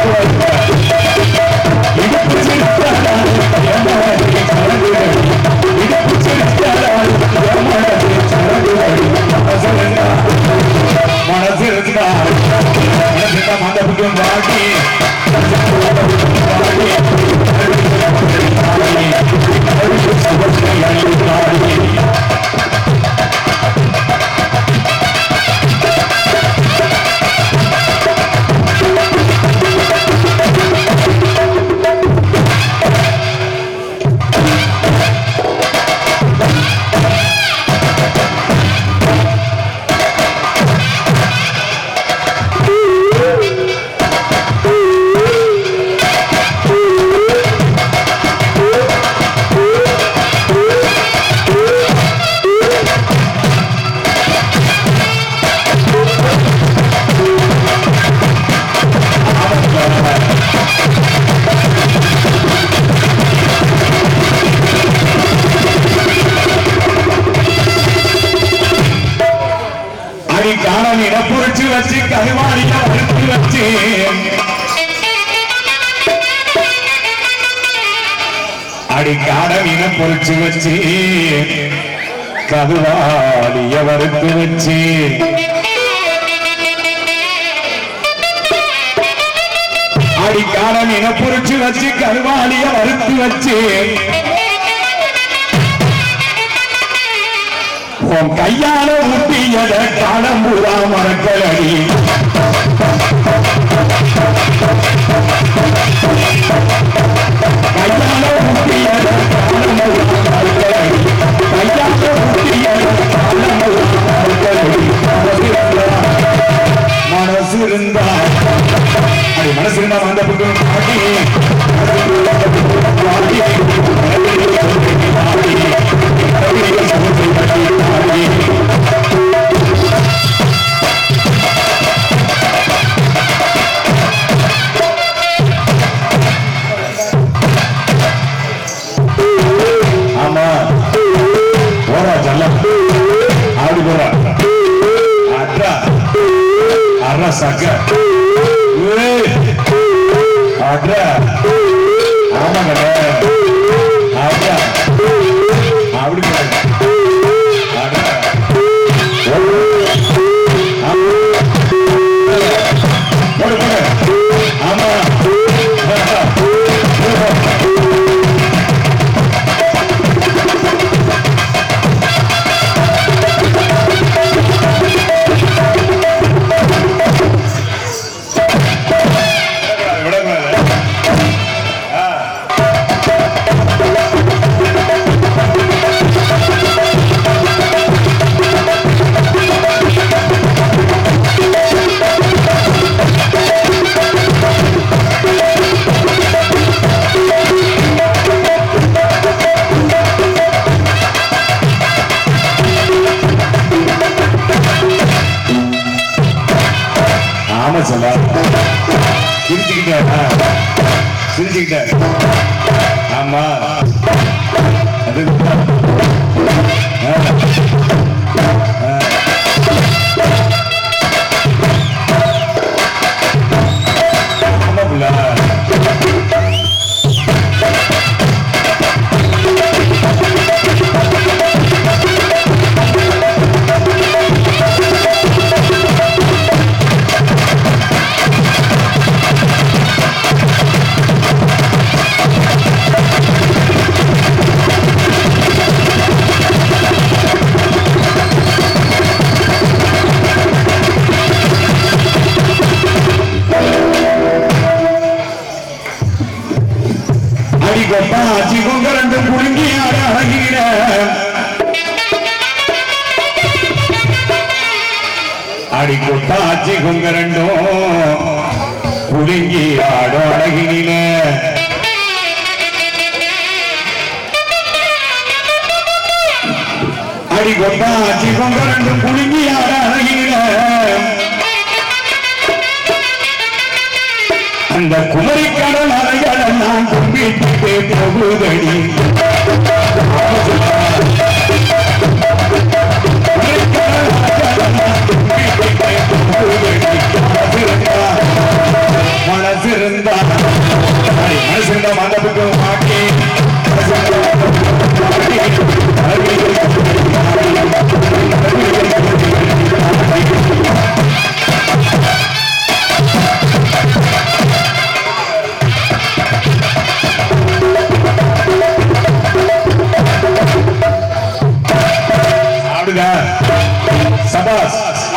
மனசு இருந்தா மனசு மண்டபத்துக்கும் வாடி அடிக்காரன் இடப்புரிச்சு வச்சு கருவாடிய வறுத்து வச்சு அடிக்காரன் இனம் பொறிச்சு வச்சு கருவாடிய வறுத்து வச்சு அடிக்காரன் இனம் பொறிச்சு வச்சு கருவாடிய வறுத்து வச்சு உன் கையால ஊட்டியத காலம்புறா மறக்கலடி கையால ஊட்டியத காலம்புறா மறக்கலடி கையால ஊட்டியத காலம்புறா மறக்கலடி மனசு இருந்தா அப்படி மனசு இருந்தா வந்த பக்கம் காட்டி ஆமா போறா ஜல்ல ஆடி போறா அட்ரா அட்ரா சக்க ஏய், அட்ரா ஆமாங்க அட்ரா அப்படி போறாங்க அட்ரா போடு போடு ஆமா விடக்கூடாது ஆமா சொல்ல சிரிச்சுக்கிட்டாரா சிரிச்சுக்கிட்டாரு ஆமா அது ஆ. ஆ. ஆமா புள்ள. அடி கொப்பா அச்சி கொங்க ரெண்டு புடுங்கி ஆட அழகிற அடி கொட்டா அச்சி கொங்க ரெண்டும் புடுங்கி ஆட அழகின அடி கொட்டா அச்சி கொங்க ரெண்டும் புடுங்கி ஆட அழகின அந்த குமரி கடல் அலைகளை நான் கும்பிட்டு போகுதடி மனசிருந்த சின்ன மண்டபுக்கு மாட்டி ஆடுங்க சபாஸ்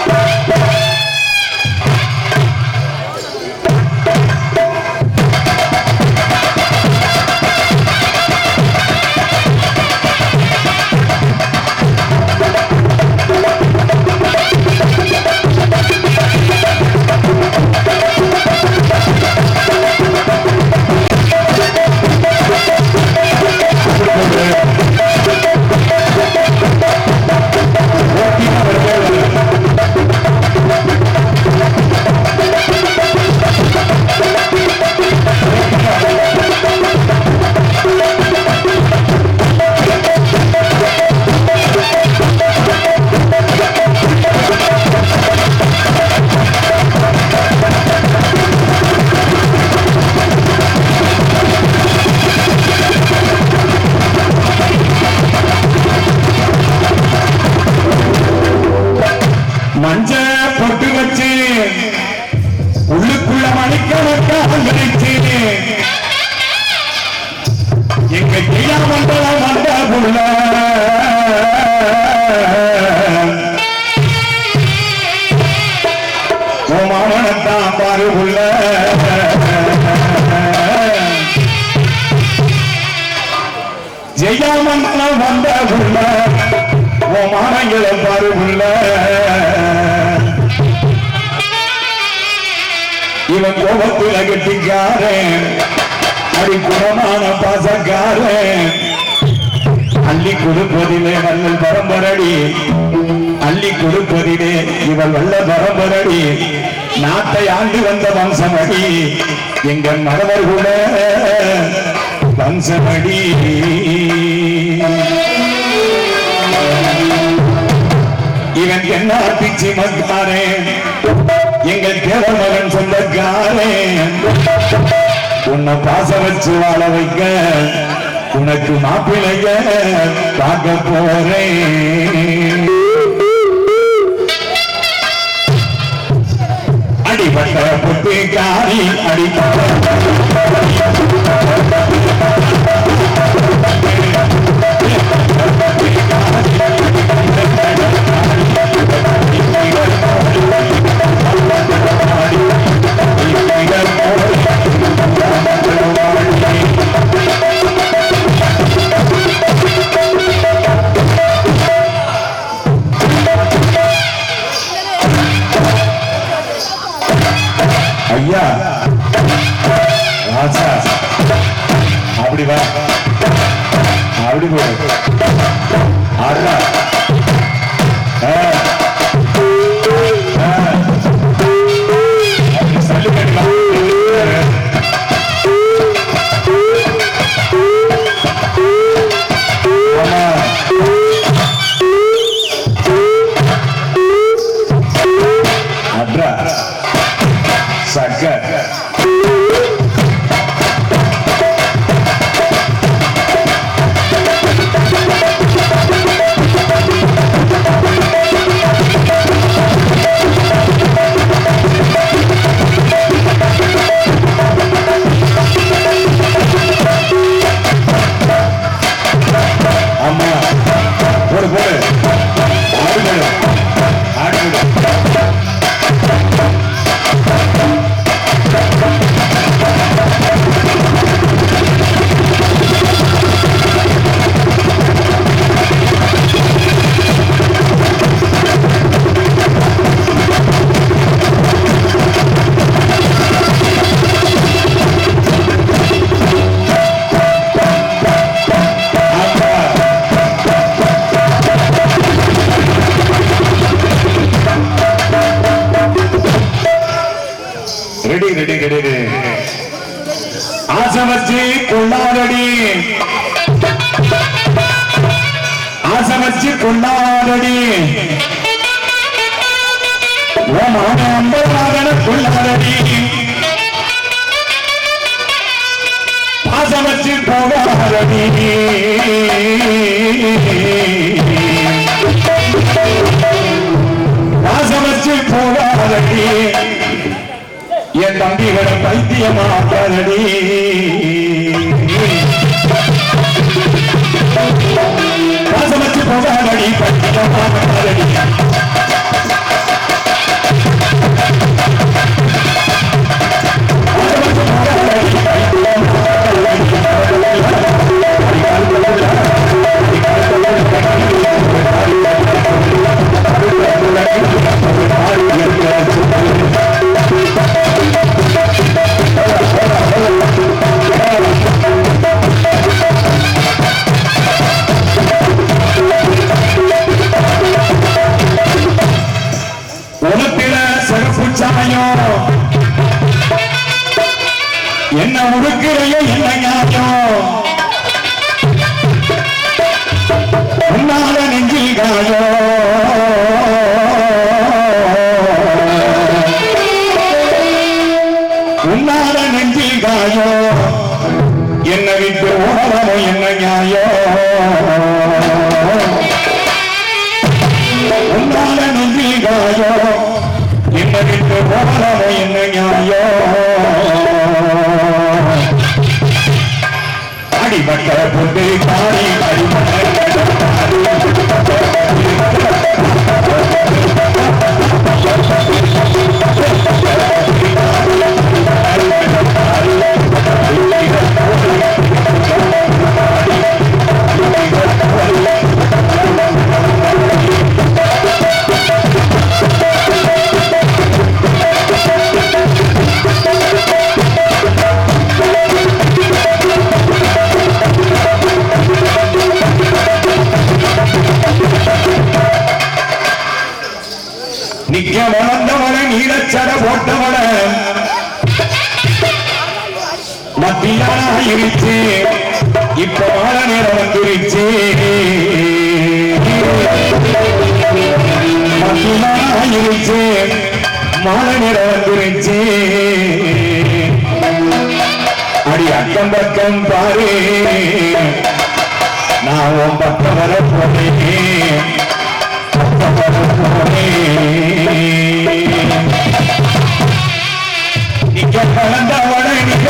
மஞ்ச பொட்டு வச்சு உள்ளுக்குள்ள மணிக்கணக்காக நினைச்சு எங்க ஜெயா மண்டலம் வந்த புள்ள மாமனத்தான் பாரு புள்ள ஜெயா மண்டலம் வந்த புள்ள ஓ மானங்களை பாரு புள்ள இவன் கோபத்துல கட்டிக்காரன் அடி குணமான பாசக்காரன் அள்ளி கொடுப்பதிலே வல்லல் பரம்பரடி அள்ளி கொடுப்பதிலே இவள் வல்ல பரம்பரடி நாட்டை ஆண்டு வந்த வம்சமடி எங்க மரவர் கூட வம்சமடி இவன் என்ன பிச்சி மக்காரன் எங்கள் தேவமகன் சொந்தக்காரன் உன்னை பாச வச்சு வாழ வைக்க உனக்கு மாப்பிள்ளைய பார்க்க போறேன் அடிபட்ட புட்டு காரி அடிப்பட்ட ஐயா ராஜா அப்படி வா அப்படி போ ஆடுறா ஆ. ஆ. அப்படி சொல்லு கேட்டுக்கலாம். ஆமா. அட்ரா சக்க அம்மா போடு போடு ஆடுகள் ஆடுகள் ரெடி ரெடி ரெடி ரெடி ஆசை வச்சு கொண்டாடடி ஆசை வச்சு கொண்டாடடி ஓமான அம்பதாகன கொண்டாடடி போகாதடி வாசமச்சு போகாதடி என் தம்பிகளை பைத்தியமாக்காதடி வாசமச்சு போகாதடி பைத்தியமாக்காதடி உனத்தில சிறப்பு சாயம் என்ன உடுக்கிறைய என்ன நியாயம் உன்னால நெஞ்சில் காயோ உன்னால நெஞ்சில் காயோ என்ன விட்டு ஓரமோ என்ன நியாயம் உன்னால நெஞ்சில் காயோ என்ன விட்டு ஓரமோ என்ன நியாயம் அடிபட்ட பொட்டு காரி நிக்க வளர்ந்தவன நீலச்சட போட்டவன மத்தியான இருச்சு இப்ப மழை நேரம் வந்துருச்சு மத்தியான இருச்சு மழை நேரம் வந்துருச்சு அடி அக்கம் பக்கம் பாரு நான் உன் பக்கம் வர போறேன் நீங்க கலந்தவன நீங்க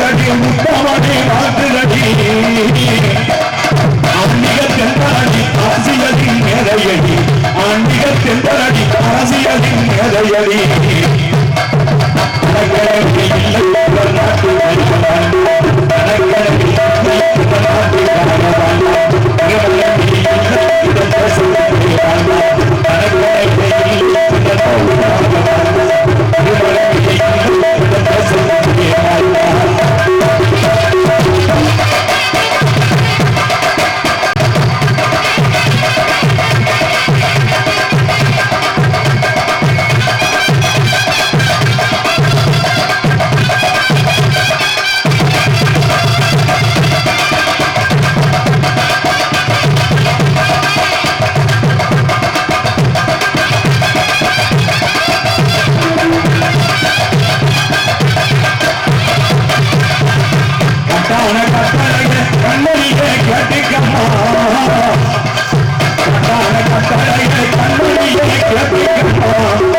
வாழ்த்துதடி முத்தமணி வாழ்த்துதடி ஆன்மீக தென்றலடி அரசியலின் மேதையடி ஆன்மீக தென்றலடி அரசியலின் மேதையடி தனக்கெனவே இல்லை இவர் நாட்டு மனிதன். தனக்கெனவே இல்லை இவர் நாட்டு காரவன். தனக்கெனவே இல்லை இவர் தேசத்திலே வாழ்வான். தனக்கெனவே இல்லை இவர் நாட்டு காரவன். தனக்கெனவே இல்லை இவர் தேசத்திலே வாழ்வான். கட்டான கட்டளைய கண்ணனியே கேட்டுக்கம்மா கட்டான கட்டளைய கண்ணனியே கேட்டுக்கம்மா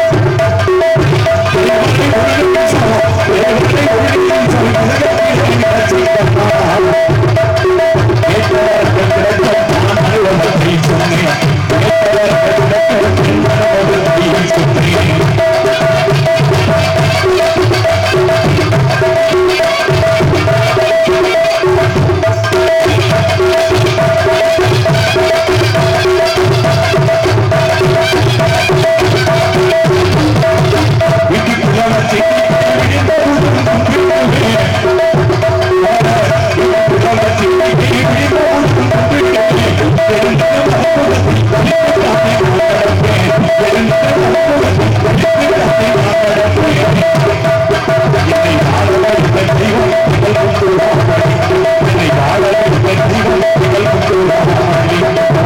தேவனை ஒரு நிமிஷம், தேவனை ஒரு நிமிஷம் உலகத்திலே நிகழ்ச்சிக்கம்மா. கேட்டவர்கள் கிடைத்த நான் அனுபவத்தை சொன்னேன் கேட்டவர்கள் கிடைத்த என் அனுபவத்தை சொன்னேன் வீட்டுக்குள்ள வச்சு விழுந்த உடல் கும்பிடுவே. வீட்டுக்குள்ள வச்சு விழுந்த உடல் கும்பிடுவே. தெரிந்த அற்புதத்தை படித்துத்தானே நான் நடப்பேன். தெரிந்த அற்புதத்தை படித்துத்தானே நான் நடப்பேன். என்னை வாழ வைத்த தெய்வம் புகழ் கொண்டு வாழி. என்னை வாழ வைத்த தெய்வம் புகழ் கொண்டு வாழி.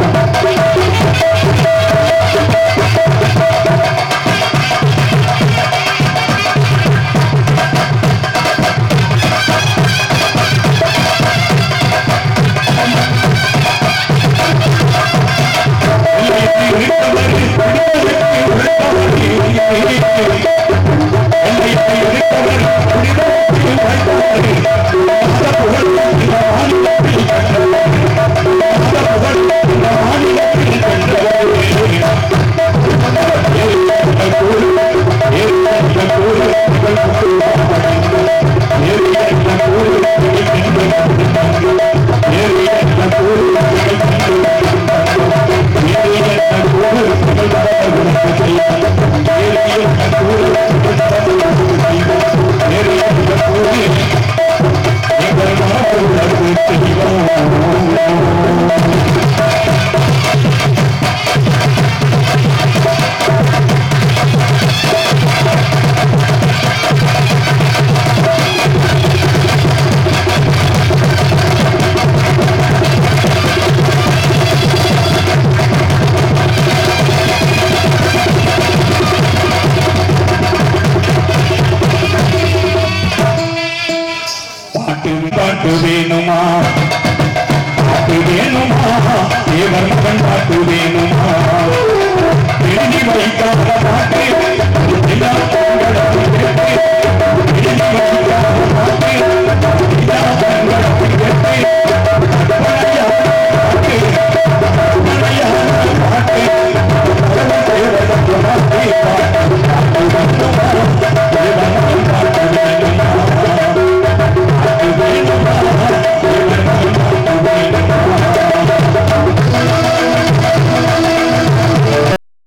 பாட்டு பாட்டு வேணுமா பாட்டு வேணுமா தேவர் மகன் பாட்டு வேணுமா எழுதி வைக்காத பாட்டு எல்லா பொங்கலும் கேட்டு எழுதி வைக்காத பாட்டு